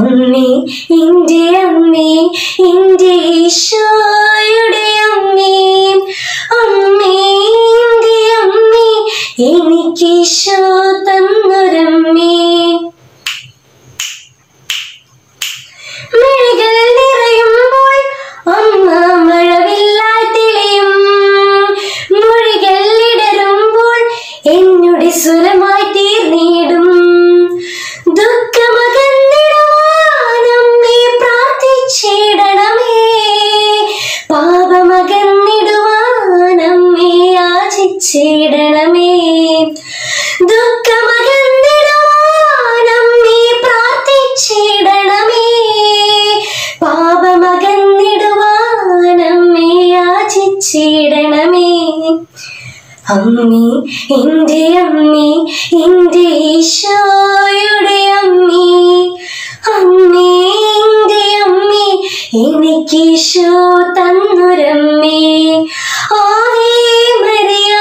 അമ്മേ എൻ്റെ അമ്മേ എൻ്റെ ഈശോയുടെ അമ്മേ അമ്മേ എൻ്റെ അമ്മേ എനിക്ക് ഈശോ തന്നൊരമ്മേ മിഴികൾ നിറയുമ്പോൾ അമ്മ മഴവില്ലായി തെളിയും മൊഴികൾ ഇടറുമ്പോൾ എന്നുടെ സ്വരമായി തീർന്നിടും ദുഃഖമകന്നിടുവാനമ്മേ പ്രാർത്ഥിച്ചിടണമേ പാപമകന്നിടുവാനമ്മേ യാചിച്ചിടണമേ ദുഃഖമകന്നിടുവാനമ്മേ പ്രാർത്ഥിച്ചിടണമേ പാപമകന്നിടുവാനമ്മേ യാചിച്ചിടണമേ അമ്മേ എൻ്റെ അമ്മേ എൻ്റെ ഈശോയുടെ അമ്മേ അമ്മേ എൻ്റെ അമ്മേ എനിക്ക് ഈശോ തന്നൊരമ്മേ ആവേ മരിയ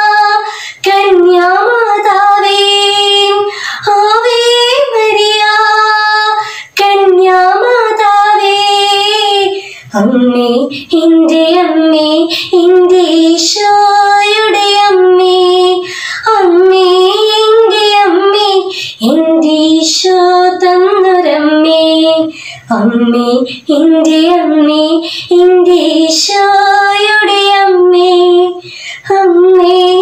കന്യാമാതാവേ ആവേ മരിയ കന്യാമാതാവേ അമ്മേ എൻ്റെ അമ്മേ എൻ്റെ ഈശോയുടെ അമ്മേ അമ്മേ എൻ്റെ അമ്മേ എൻ്റെ ഈശോ തന്നൊരമ്മേ അമ്മേ എൻ്റെ അമ്മേ എൻ്റെ ഈശോയുടെ അമ്മേ അമ്മേ